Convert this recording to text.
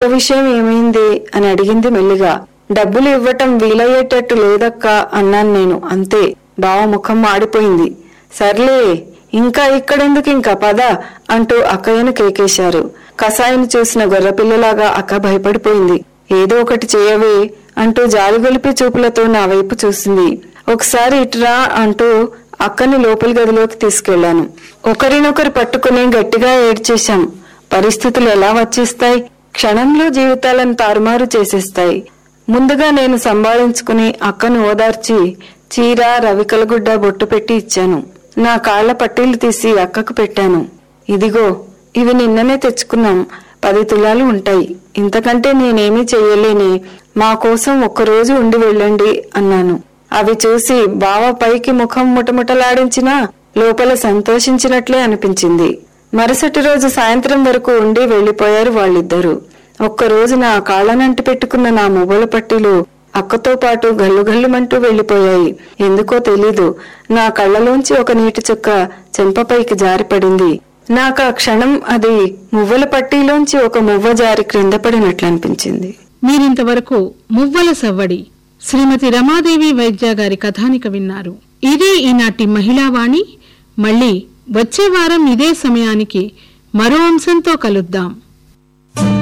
విషయం ఏమైంది అని అడిగింది మెల్లిగా డబ్బులు ఇవ్వటం వీలయ్యేటట్టు లేదక్కా అన్నాను నేను అంతే బావ ముఖం మాడిపోయింది సర్లే ఇంకా ఇక్కడెందుకు ఇంకా పద అంటూ అక్కయ్యను కేకేశారు కసాయిని చూసిన గొర్రెపిల్లలాగా అక్క భయపడిపోయింది ఏదో ఒకటి చేయవే అంటూ జాలిగొలిపి చూపులతో నా వైపు చూసింది ఒకసారి ఇటురా అంటూ అక్కని లోపలి గదిలోకి తీసుకెళ్లాను ఒకరినొకరు పట్టుకుని గట్టిగా ఏడ్చేశాం పరిస్థితులు ఎలా వచ్చేస్తాయి క్షణంలో జీవితాలను తారుమారు చేసేస్తాయి ముందుగా నేను సంభాళించుకుని అక్కను ఓదార్చి చీర రవికలగుడ్డ బొట్టు పెట్టి ఇచ్చాను నా కాళ్ల పట్టీలు తీసి అక్కకు పెట్టాను ఇదిగో ఇవి నిన్ననే తెచ్చుకున్నాం పది తులాలు ఉంటాయి ఇంతకంటే నేనేమీ చెయ్యలేని మా కోసం ఒక్కరోజు ఉండి వెళ్ళండి అన్నాను అవి చూసి బావ పైకి ముఖం ముటముటలాడించినా లోపల సంతోషించినట్లే అనిపించింది మరుసటి రోజు సాయంత్రం వరకు ఉండి వెళ్లిపోయారు వాళ్ళిద్దరూ ఒక్కరోజు నా కాళ్ళనంటి పెట్టుకున్న నా మొబైల్ పట్టీలు అక్కతో పాటు గల్లు గల్లుమంటూ వెళ్లిపోయాయి ఎందుకో తెలీదు నా కళ్ళలోంచి ఒక నీటి చుక్క చెంపపైకి జారిపడింది నాకు ఆ క్షణం అది మువ్వల పట్టీలోంచి ఒక మువ్వ జారి క్రింద పడినట్లు అనిపించింది మీరింతవరకు మువ్వల సవ్వడి శ్రీమతి రమాదేవి వైద్య గారి కథానిక విన్నారు ఇదే ఈనాటి మహిళావాణి మళ్ళీ వచ్చే వారం ఇదే సమయానికి మరో అంశంతో కలుద్దాం